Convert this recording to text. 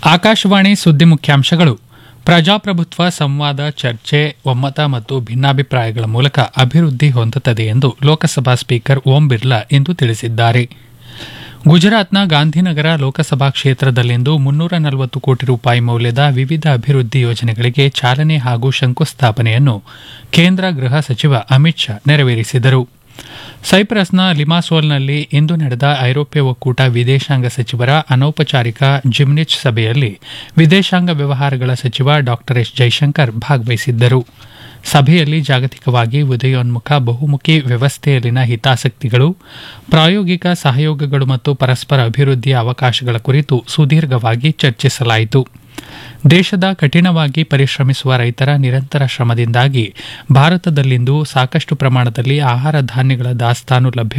ಆಕಾಶವಾಣಿ ಸುದ್ದಿ ಮುಖ್ಯಾಂಶಗಳು ಪ್ರಜಾಪ್ರಭುತ್ವ ಸಂವಾದ ಚರ್ಚೆ ಒಮ್ಮತ ಮತ್ತು ಭಿನ್ನಾಭಿಪ್ರಾಯಗಳ ಮೂಲಕ ಅಭಿವೃದ್ಧಿ ಹೊಂದುತ್ತದೆ ಎಂದು ಲೋಕಸಭಾ ಸ್ಪೀಕರ್ ಓಂ ಬಿರ್ಲಾ ಇಂದು ತಿಳಿಸಿದ್ದಾರೆ ಗುಜರಾತ್ನ ಗಾಂಧಿನಗರ ಲೋಕಸಭಾ ಕ್ಷೇತ್ರದಲ್ಲಿಂದು ಮುನ್ನೂರ ನಲವತ್ತು ಕೋಟಿ ರೂಪಾಯಿ ಮೌಲ್ಯದ ವಿವಿಧ ಅಭಿವೃದ್ಧಿ ಯೋಜನೆಗಳಿಗೆ ಚಾಲನೆ ಹಾಗೂ ಶಂಕುಸ್ಥಾಪನೆಯನ್ನು ಕೇಂದ್ರ ಗೃಹ ಸಚಿವ ಅಮಿತ್ ಶಾ ನೆರವೇರಿಸಿದರು ಸೈಪ್ರಸ್ನ ಲಿಮಾಸೋಲ್ನಲ್ಲಿ ಇಂದು ನಡೆದ ಐರೋಪ್ಯ ಒಕ್ಕೂಟ ವಿದೇಶಾಂಗ ಸಚಿವರ ಅನೌಪಚಾರಿಕ ಜಿಮ್ನಿಚ್ ಸಭೆಯಲ್ಲಿ ವಿದೇಶಾಂಗ ವ್ಯವಹಾರಗಳ ಸಚಿವ ಡಾ ಎಸ್ ಜೈಶಂಕರ್ ಭಾಗವಹಿಸಿದ್ದರು ಸಭೆಯಲ್ಲಿ ಜಾಗತಿಕವಾಗಿ ಉದಯೋನ್ಮುಖ ಬಹುಮುಖಿ ವ್ಯವಸ್ಥೆಯಲ್ಲಿನ ಹಿತಾಸಕ್ತಿಗಳು ಪ್ರಾಯೋಗಿಕ ಸಹಯೋಗಗಳು ಮತ್ತು ಪರಸ್ಪರ ಅಭಿವೃದ್ಧಿಯ ಅವಕಾಶಗಳ ಕುರಿತು ಸುದೀರ್ಘವಾಗಿ ಚರ್ಚಿಸಲಾಯಿತು ದೇಶದ ಕಠಿಣವಾಗಿ ಪರಿಶ್ರಮಿಸುವ ರೈತರ ನಿರಂತರ ಶ್ರಮದಿಂದಾಗಿ ಭಾರತದಲ್ಲಿಂದು ಸಾಕಷ್ಟು ಪ್ರಮಾಣದಲ್ಲಿ ಆಹಾರ ಧಾನ್ಯಗಳ ದಾಸ್ತಾನು ಲಭ್ಯ